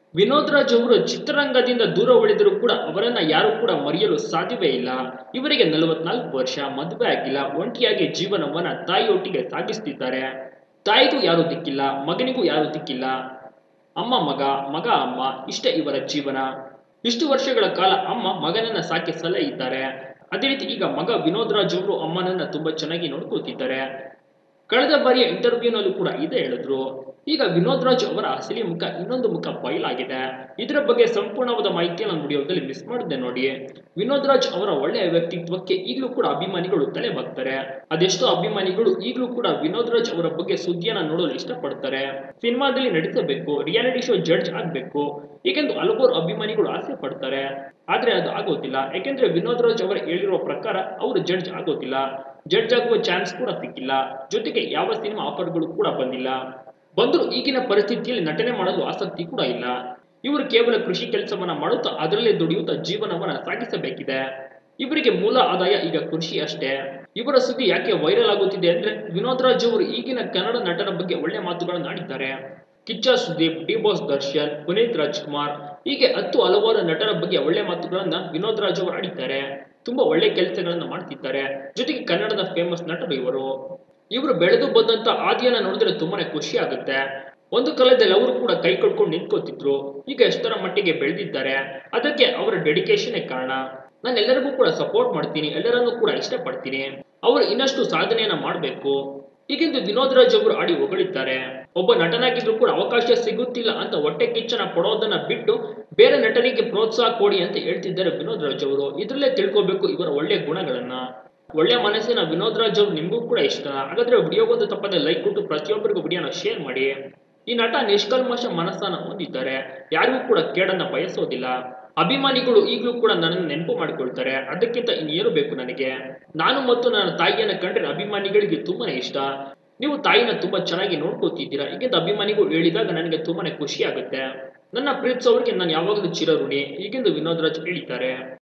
ವಿನೋದ್ ರಾಜ್ ಅವರು ಚಿತ್ರರಂಗದಿಂದ ದೂರ ಉಳಿದರೂ ಕೂಡ ಅವರನ್ನ ಯಾರು ಕೂಡ ಮರೆಯಲು ಸಾಧ್ಯವೇ ಇಲ್ಲ ಇವರಿಗೆ ನಲವತ್ನಾಲ್ಕು ವರ್ಷ ಮದುವೆ ಆಗಿಲ್ಲ ಒಂಟಿಯಾಗಿ ಜೀವನವನ್ನ ತಾಯಿಯೊಟ್ಟಿಗೆ ಸಾಗಿಸ್ತಿದ್ದಾರೆ ತಾಯಿಗೂ ಯಾರು ದಿಕ್ಕಿಲ್ಲ ಮಗನಿಗೂ ಯಾರು ದಿಕ್ಕಿಲ್ಲ ಅಮ್ಮ ಮಗ ಮಗ ಅಮ್ಮ ಇಷ್ಟೇ ಇವರ ಜೀವನ ಇಷ್ಟು ವರ್ಷಗಳ ಕಾಲ ಅಮ್ಮ ಮಗನನ್ನ ಸಾಕಿ ಸಲಹಿದ್ದಾರೆ ಅದೇ ರೀತಿ ಈಗ ಮಗ ವಿನೋದ್ ರಾಜ್ ಅವರು ಅಮ್ಮನನ್ನ ತುಂಬಾ ಚೆನ್ನಾಗಿ ನೋಡ್ಕೊಳ್ತಿದ್ದಾರೆ ಕಳೆದ ಬಾರಿಯ ಇಂಟರ್ವ್ಯೂನಲ್ಲೂ ಕೂಡ ಇದೇ ಹೇಳಿದ್ರು ಈಗ ವಿನೋದ್ ರಾಜ್ ಅವರ ಅಸಲಿ ಮುಖ ಇನ್ನೊಂದು ಮುಖ ಬಯಲಾಗಿದೆ ಇದರ ಬಗ್ಗೆ ಸಂಪೂರ್ಣವಾದ ಮಾಹಿತಿಯನ್ನು ನಾನು ವಿಡಿಯೋದಲ್ಲಿ ಮಿಸ್ ಮಾಡಿದ್ದೆ ನೋಡಿ ವಿನೋದ್ ರಾಜ್ ಅವರ ಒಳ್ಳೆಯ ವ್ಯಕ್ತಿತ್ವಕ್ಕೆ ಈಗಲೂ ಕೂಡ ಅಭಿಮಾನಿಗಳು ತಲೆ ಬಾಗ್ತಾರೆ ಅದೆಷ್ಟೋ ಅಭಿಮಾನಿಗಳು ಈಗಲೂ ಕೂಡ ವಿನೋದ್ ರಾಜ್ ಅವರ ಬಗ್ಗೆ ಸುದ್ದಿಯನ್ನ ನೋಡಲು ಇಷ್ಟಪಡ್ತಾರೆ ಸಿನಿಮಾದಲ್ಲಿ ನಟಿಸಬೇಕು ರಿಯಾಲಿಟಿ ಶೋ ಜಡ್ಜ್ ಆಗ್ಬೇಕು ಏಕೆಂದು ಹಲವಾರು ಅಭಿಮಾನಿಗಳು ಆಸೆ ಪಡ್ತಾರೆ ಆದ್ರೆ ಅದು ಆಗೋದಿಲ್ಲ ಯಾಕೆಂದ್ರೆ ವಿನೋದ್ ರಾಜ್ ಅವರು ಹೇಳಿರುವ ಪ್ರಕಾರ ಅವರು ಜಡ್ಜ್ ಆಗೋದಿಲ್ಲ ಜಡ್ಜ್ ಆಗುವ ಚಾನ್ಸ್ ಕೂಡ ಸಿಕ್ಕಿಲ್ಲ ಜೊತೆಗೆ ಯಾವ ಸಿನಿಮಾ ಆಫರ್ಗಳು ಕೂಡ ಬಂದಿಲ್ಲ ಬಂದರೂ ಈಗಿನ ಪರಿಸ್ಥಿತಿಯಲ್ಲಿ ನಟನೆ ಮಾಡಲು ಆಸಕ್ತಿ ಕೂಡ ಇಲ್ಲ ಇವರು ಕೇವಲ ಕೃಷಿ ಕೆಲಸವನ್ನ ಮಾಡುತ್ತಾ ಅದರಲ್ಲೇ ದುಡಿಯುತ್ತಾ ಜೀವನವನ್ನ ಸಾಗಿಸಬೇಕಿದೆ ಇವರಿಗೆ ಮೂಲ ಆದಾಯ ಈಗ ಕೃಷಿ ಅಷ್ಟೇ ಇವರ ಸುದ್ದಿ ಯಾಕೆ ವೈರಲ್ ಆಗುತ್ತಿದೆ ಅಂದ್ರೆ ವಿನೋದ್ ರಾಜ್ ಅವರು ಈಗಿನ ಕನ್ನಡ ನಟನ ಬಗ್ಗೆ ಒಳ್ಳೆ ಮಾತುಗಳನ್ನು ಆಡಿದ್ದಾರೆ ಕಿಚ್ಚ ಸುದೀಪ್ ಡಿ ಬಾಸ್ ದರ್ಶನ್ ಪುನೀತ್ ರಾಜ್ಕುಮಾರ್ ಹೀಗೆ ಹತ್ತು ಹಲವಾರು ನಟರ ಬಗ್ಗೆ ಒಳ್ಳೆ ಮಾತುಗಳನ್ನ ವಿನೋದ್ ರಾಜ್ ಅವರು ಆಡಿದ್ದಾರೆ ತುಂಬಾ ಒಳ್ಳೆ ಕೆಲಸಗಳನ್ನ ಮಾಡ್ತಿದ್ದಾರೆ ಜೊತೆಗೆ ಕನ್ನಡದ ಫೇಮಸ್ ನಟರು ಇವರು ಇವರು ಬೆಳೆದು ಬಂದಂತ ಆದಿಯನ್ನ ನೋಡಿದ್ರೆ ತುಂಬಾನೇ ಖುಷಿ ಆಗುತ್ತೆ ಒಂದು ಕಾಲದಲ್ಲಿ ಅವರು ಕೂಡ ಕೈ ಕಟ್ಕೊಂಡು ನಿಂತ್ಕೋತಿದ್ರು ಈಗ ಎಷ್ಟರ ಮಟ್ಟಿಗೆ ಬೆಳೆದಿದ್ದಾರೆ ಅದಕ್ಕೆ ಅವರ ಡೆಡಿಕೇಶನ್ ಕಾರಣ ನಾನು ಎಲ್ಲರಿಗೂ ಕೂಡ ಸಪೋರ್ಟ್ ಮಾಡ್ತೀನಿ ಎಲ್ಲರನ್ನೂ ಕೂಡ ಇಷ್ಟಪಡ್ತೀನಿ ಅವರು ಇನ್ನಷ್ಟು ಸಾಧನೆಯನ್ನ ಮಾಡಬೇಕು ಹೀಗೆಂದು ವಿನೋದ್ ರಾಜ್ ಅವರು ಆಡಿ ಹೊಗಳಿದ್ದಾರೆ ಒಬ್ಬ ನಟನಾಗಿದ್ರು ಕೂಡ ಅವಕಾಶ ಸಿಗುತ್ತಿಲ್ಲ ಅಂತ ಹೊಟ್ಟೆ ಕಿಚ್ಚನ ಪಡೋದನ್ನ ಬಿಟ್ಟು ಬೇರೆ ನಟನಿಗೆ ಪ್ರೋತ್ಸಾಹ ಕೊಡಿ ಅಂತ ಹೇಳ್ತಿದ್ದಾರೆ ವಿನೋದ್ ರಾಜ್ ಅವರು ಇದ್ರಲ್ಲೇ ತಿಳ್ಕೊಬೇಕು ಇವರ ಒಳ್ಳೆ ಗುಣಗಳನ್ನ ಒಳ್ಳೆ ಮನಸ್ಸಿನ ವಿನೋದ್ ರಾಜ್ ಅವರು ನಿಮಗೂ ಕೂಡ ಇಷ್ಟ ಹಾಗಾದ್ರೆ ವಿಡಿಯೋಗೊಂದು ತಪ್ಪದೆ ಲೈಕ್ ಕೊಟ್ಟು ಪ್ರತಿಯೊಬ್ಬರಿಗೂ ವಿಡಿಯೋನ ಶೇರ್ ಮಾಡಿ ಈ ನಟ ನಿಷ್ಕಲ್ಮಶ ಮನಸ್ಸನ್ನ ಹೊಂದಿದ್ದಾರೆ ಯಾರಿಗೂ ಕೂಡ ಕೇಡನ್ನ ಬಯಸೋದಿಲ್ಲ ಅಭಿಮಾನಿಗಳು ಈಗಲೂ ಕೂಡ ನನ್ನನ್ನು ನೆನಪು ಮಾಡಿಕೊಳ್ತಾರೆ ಅದಕ್ಕಿಂತ ಇನ್ನೇನು ಬೇಕು ನನಗೆ ನಾನು ಮತ್ತು ನನ್ನ ತಾಯಿಯನ್ನ ಕಂಡ್ರೆ ಅಭಿಮಾನಿಗಳಿಗೆ ತುಂಬಾನೇ ಇಷ್ಟ ನೀವು ತಾಯಿನ ತುಂಬಾ ಚೆನ್ನಾಗಿ ನೋಡ್ಕೋತಿದ್ದೀರಾ ಹೀಗೆ ಅಭಿಮಾನಿಗಳು ಹೇಳಿದಾಗ ನನಗೆ ತುಂಬಾನೇ ಖುಷಿ ಆಗುತ್ತೆ ನನ್ನ ಪ್ರೀತಿಸೋರಿಗೆ ನಾನು ಯಾವಾಗಲೂ ಚಿರಋಣಿ ಹೀಗೆಂದು ವಿನೋದ್ ರಾಜ್ ಹೇಳಿದ್ದಾರೆ